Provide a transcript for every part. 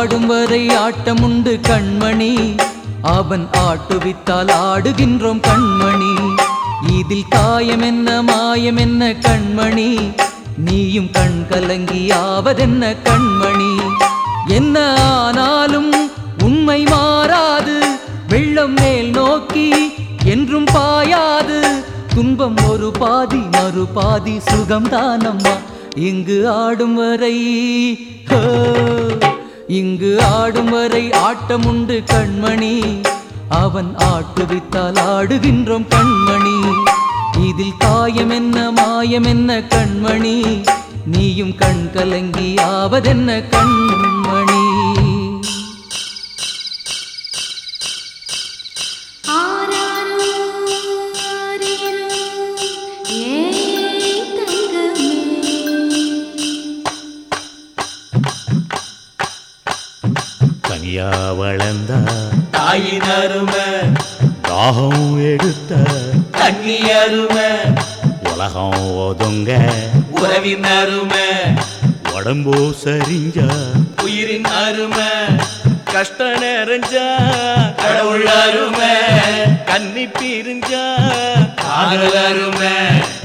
ஆடும் வரை ஆட்டமுண்டு கண்மணி அவன் ஆட்டுவித்தால் ஆடுகின்றோம் கண்மணி இதில் காயம் என்ன மாயம் என்ன கண்மணி நீயும் கண் கலங்கி ஆவதென்ன கண்மணி என்ன ஆனாலும் உண்மை மாறாது வெள்ளம் மேல் நோக்கி என்றும் பாயாது துன்பம் ஒரு பாதி மறு பாதி சுகம் தானம்மா இங்கு ஆடும் வரை ஹோ, இங்கு ஆடும் வரை ஆட்டமுண்டு கண்மணி அவன் ஆட்டுவித்தால் ஆடுகின்றோம் கண்மணி இதில் காயம் என்ன மாயம் என்ன கண்மணி நீயும் கண் கலங்கி ஆவதென்ன கண்மணி ஆராரோ ஆரீரோ ஏய் தங்கமே தனியா வளர்ந்த தாயின் அருமை தாகம் எடுத்த தண்ணி அருமை உலகம் ஒதுங்க உறவின் அருமை உடம்போ சரிஞ்ச உயிரின் அருமை கஷ்ட நிறைஞ்சா கடவுள் அருமை கன்னி பிரிஞ்சா காதல் அருமை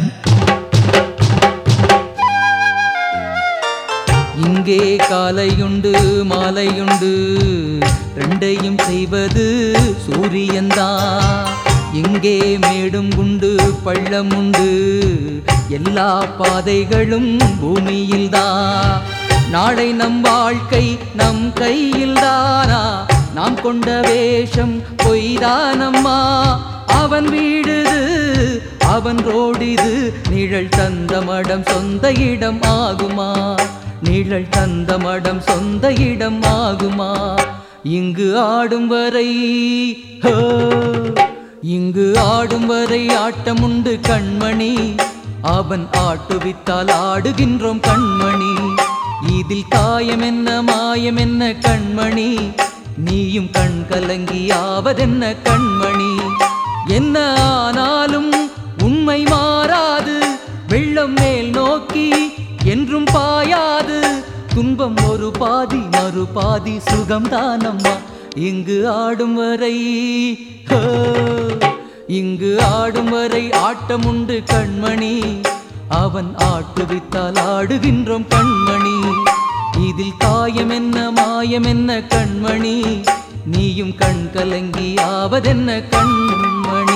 இங்கே காலையுண்டு மாலையுண்டு ரெண்டையும் செய்வது சூரியன்தான் இங்கே மேடும் குண்டு பள்ளம் உண்டு எல்லா பாதைகளும் பூமியில்தான் நாளை நம் வாழ்க்கை நம் கையில்தானா நாம் கொண்ட வேஷம் பொய்தானம்மா அவன் வீடுது அவன் ரோடிது நிழல் தந்த மடம் சொந்த இடம் ஆகுமா நிழல் தந்த மடம் சொந்த இடம் ஆகுமா இங்கு ஆடும் வரை ஹோ, இங்கு ஆடும் வரை ஆட்டமுண்டு கண்மணி அவன் ஆட்டுவித்தால் ஆடுகின்றோம் கண்மணி இதில் காயம் என்ன மாயம் என்ன கண்மணி நீயும் கண் கலங்கி ஆவதென்ன கண்மணி என்ன ஆனாலும் உண்மை மாறாது வெள்ளம் மேல் நோக்கி என்றும் பாயாது துன்பம் ஒரு பாதி மறு பாதி சுகம் தானம்மா இங்கு ஆடும் வரை ஹோ, இங்கு ஆடும் வரை ஆட்டமுண்டு கண்மணி அவன் ஆட்டுவித்தால் ஆடுகின்றோம் கண்மணி இதில் காயம் என்ன மாயம் என்ன கண்மணி நீயும் கண் கலங்கி ஆவதென்ன கண்மணி